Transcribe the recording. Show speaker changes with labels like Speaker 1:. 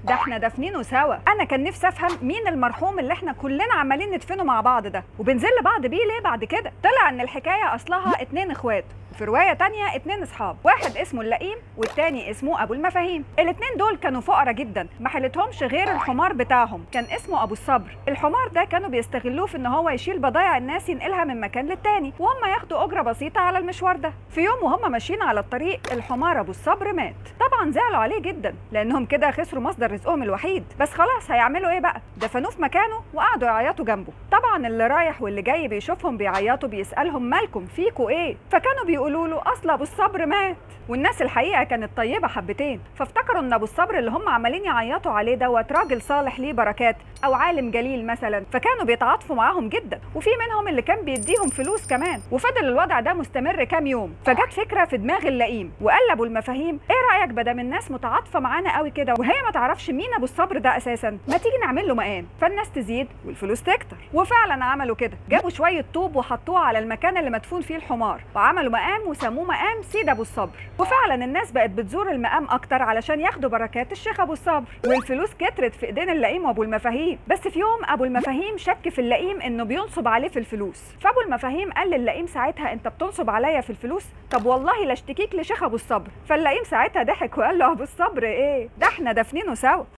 Speaker 1: ده احنا دافنينه سوا انا كان نفسي افهم مين المرحوم اللي احنا كلنا عمالين ندفنه مع بعض ده وبنزل بعض بيه ليه بعد كده طلع ان الحكايه اصلها اتنين اخوات في رواية تانية اتنين اصحاب واحد اسمه اللئيم والتاني اسمه ابو المفاهيم الاتنين دول كانوا فقراء جدا ما حيلتهمش غير الحمار بتاعهم كان اسمه ابو الصبر الحمار ده كانوا بيستغلوه في ان هو يشيل بضايع الناس ينقلها من مكان للتاني وهم ياخدوا اجرة بسيطة على المشوار ده في يوم وهم ماشيين على الطريق الحمار ابو الصبر مات طبعا زعلوا عليه جدا لانهم كده خسروا مصدر رزقهم الوحيد بس خلاص هيعملوا ايه بقى دفنوه في مكانه وقعدوا يعيطوا جنبه طبعا اللي رايح واللي جاي بيشوفهم بيعيطوا بيسالهم مالكم فيكوا ايه فكانوا بيقولوا له اصل ابو الصبر مات والناس الحقيقه كانت طيبه حبتين فافتكروا ان ابو الصبر اللي هم عمالين يعيطوا عليه دوت راجل صالح ليه بركات او عالم جليل مثلا فكانوا بيتعاطفوا معاهم جدا وفي منهم اللي كان بيديهم فلوس كمان وفضل الوضع ده مستمر كام يوم فجت فكره في دماغ اللئيم وقال ابو المفاهيم ايه رايك بدل الناس متعاطفه معانا قوي كده وهي ما تعرفش مين ابو الصبر ده اساسا ما تيجي نعمل له مقام فالناس تزيد والفلوس تكتر وفعلا عملوا كده جابوا شويه طوب وحطوه على المكان اللي مدفون فيه الحمار وعملوا مقام وسموه مقام سيد ابو الصبر وفعلا الناس بقت بتزور المقام اكتر علشان ياخدوا بركات الشيخ ابو الصبر والفلوس كترت في ايدين اللئيم وابو المفاهيم بس في يوم ابو المفاهيم شك في اللئيم انه بينصب عليه في الفلوس فابو المفاهيم قال للئيم ساعتها انت بتنصب عليا في الفلوس طب والله لا اشتكيك لشيخ ابو الصبر فاللئيم ساعتها ضحك وقال له ابو الصبر ايه ده احنا دافنينه سوا